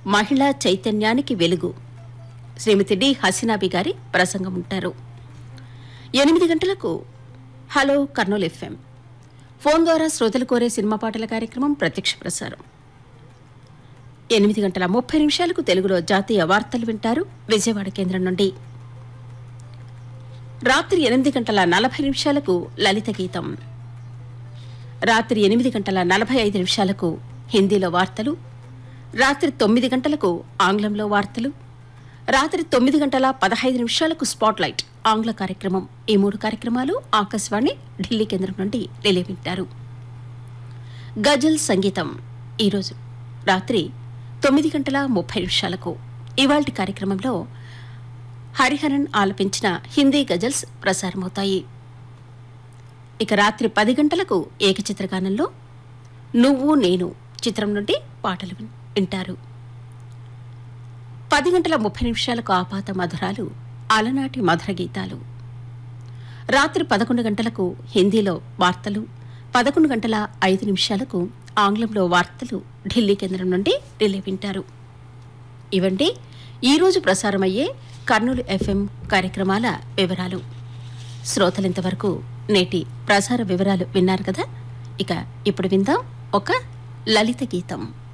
మహిళా చైతన్యానికి వెలుగు శ్రీమతి డి హసీనాబి గారి ప్రసంగం ఉంటారు ఎనిమిది గంటలకు హలో కర్నూలు ఎఫ్ఎం ఫోన్ ద్వారా శ్రోతలు కోరే సినిమా పాటల కార్యక్రమం ప్రత్యక్ష ప్రసారం ఎనిమిది గంటల ముప్పై నిమిషాలకు తెలుగులో జాతీయ వార్తలు వింటారు విజయవాడ కేంద్రం నుండి రాత్రి ఎనిమిది గంటల నలభై నిమిషాలకు లలిత గీతం రాత్రి ఎనిమిది గంటల నలభై ఐదు నిమిషాలకు హిందీలో వార్తలు రాత్రి తొమ్మిది గంటలకు ఆంగ్లంలో వార్తలు రాత్రి తొమ్మిది గంటల పదహైదు నిమిషాలకు స్పాట్లైట్ ఆంగ్ల కార్యక్రమం ఈ మూడు కార్యక్రమాలు ఆకాశవాణి ఢిల్లీ కేంద్రం నుండి రిలే వింటారు గజల్ సంగీతం ఈరోజు రాత్రి తొమ్మిది గంటల ముప్పై నిమిషాలకు ఇవాల్టి కార్యక్రమంలో హరిహరన్ ఆలపించిన హిందీ గజల్స్ ప్రసారమవుతాయి ఇక రాత్రి పది గంటలకు ఏకచిత్రగానంలో నువ్వు నేను చిత్రం నుండి పాటలు విన్- వింటారు పది గంటల ముప్పై నిమిషాలకు ఆపాత మధురాలు అలనాటి మధుర గీతాలు రాత్రి పదకొండు గంటలకు హిందీలో వార్తలు పదకొండు గంటల ఐదు నిమిషాలకు ఆంగ్లంలో వార్తలు ఢిల్లీ కేంద్రం నుండి రిలే వింటారు ఇవండి ఈరోజు ప్రసారమయ్యే కర్నూలు ఎఫ్ఎం కార్యక్రమాల వివరాలు శ్రోతలింతవరకు నేటి ప్రసార వివరాలు విన్నారు కదా ఇక ఇప్పుడు విందాం ఒక లలిత గీతం